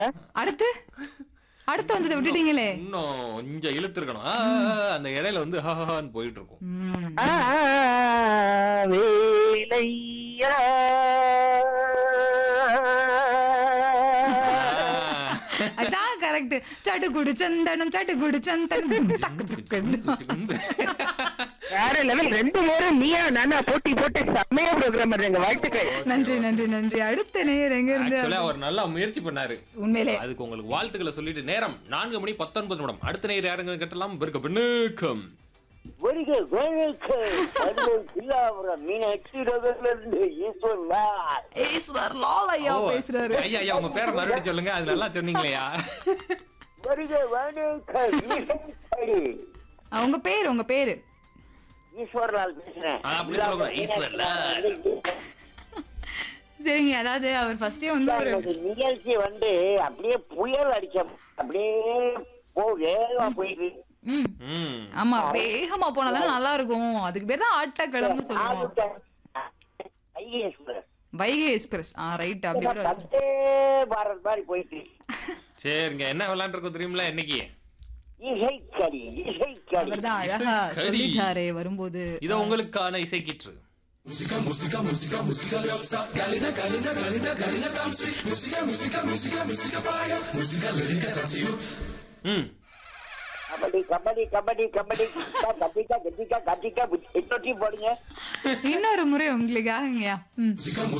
அடுத்து அடுத்து வந்ததை விட்டுட்டீங்களே இன்னும் கொஞ்சம் இழுத்துருக்கணும் ஆ, அந்த இடையில வந்து ஹான்னு போயிட்டு இருக்கும் ம். ஆ, வேலையா ஆ. அதான் கரெக்ட் சட்டுக்குடு சந்தனம் சட்டுக்குடு சந்தனம் டக்கு டக்கு. வேற லெவல் ரெண்டு பேரும் நீயா நானா போட்டி போட்டு செம்மையா ப்ரோக்ராம் பண்ணுங்க வாழ்த்துக்கள் நன்றி நன்றி நன்றி அடுத்த நேர் எங்க இருந்து ஆக்சுவலா அவர் நல்லா முயற்சி பண்ணாரு உண்மையிலே அதுக்கு உங்களுக்கு வாழ்த்துக்களை சொல்லிட்டு நேரம் நான்கு மணி பத்தொன்பது நிமிடம் அடுத்த நேரம் யாருங்க கட்டலாம் இருக்க பின்னுக்கம் வருக வணக்கம் மருமகன் பில்லாபுரம் மீனாட்சி நகர்ல இருந்து ஈஸ்வரன் ஈஸ்வர் லால் ஐயா ஓ, பேசுறாரு ஐயா ஐயா உங்க பேரை மறுபடியும் சொல்லுங்க அது நல்லா சொன்னீங்களேயா வருக வணக்கம் மீனாட்சி. அவங்க பேர் உங்க பேரு ஈஸ்வரலால் பேசுறேன் ஆ, அப்படி சொல்லக்கூடாது. ஈஸ்வரலால். சரிங்க அதாவது அவர் ஃபர்ஸ்டே வந்து ஒரு இந்த நிகழ்ச்சி வந்து அப்படியே புயல் அடிச்ச அப்படியே போ வேகமா போயிட்டு ம் ம் ஆமா வேகமா போனாதானே நல்லா இருக்கும் அதுக்கு பேர் தான் ஆட்டக்கிழமை சொல்லுவோம் ஐஎஸ்பிரஸ் வைகை எக்ஸ்பிரஸ் ஆ ரைட் அப்படி கூட வச்சு வந்தே பாரத் மாதிரி போயிட்டு சரிங்க என்ன விளையாண்டுருக்கோம் தெரியுங்களா இன்னைக்கு இசைக்கடி இசைக்கடி அவர் தான் அழகா சரி. சொல்லிட்டாரே வரும்போது இதோ உங்களுக்கான இசைக்கீற்று ம் கபடி கபடி கபடி கபடி கத்திக்கா கத்திக்கா கத்திக்கா எட்டொட்டி போடுங்க இன்னொரு முறை உங்களுக்காகங்கய்யா ம்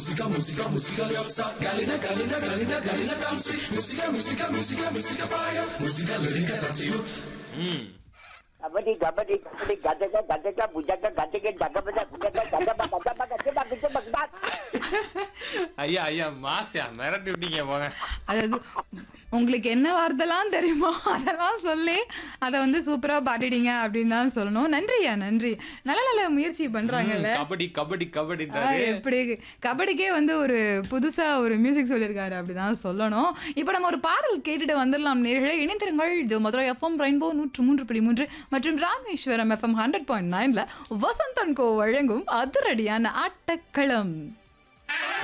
ம் கபடி கபடி கபடி கதக கதக புஜக கதக ஜகபத புஜக கதப கதப கதப கதப கதப ஐயா ஐயா மாசியா மிரட்டி விட்டீங்க போங்க அதாவது உங்களுக்கு என்ன வார்த்தைலாம் தெரியுமோ அதெல்லாம் சொல்லி அதை வந்து சூப்பரா பாடிட்டீங்க அப்படின்னு தான் சொல்லணும் நன்றியா நன்றி நல்ல நல்ல முயற்சி பண்றாங்கல்ல கபடி கபடி ஆ, கபடின்றாரு எப்படி கபடிக்கே வந்து ஒரு புதுசா ஒரு மியூசிக் சொல்லியிருக்காரு அப்படிதான் சொல்லணும் இப்போ நம்ம ஒரு பாடல் கேட்டுட்டு வந்துடலாம் நேர்களே இணைந்திருங்கள் இது மதுரை எஃப்எம் ரெயின்போ நூற்று மூன்று புள்ளி மூன்று மற்றும் ராமேஸ்வரம் எஃப்எம் ஹண்ட்ரட் பாயிண்ட் நைன்ல வசந்தன் கோ வழங்கும் அதிரடியான ஆட்டக்களம்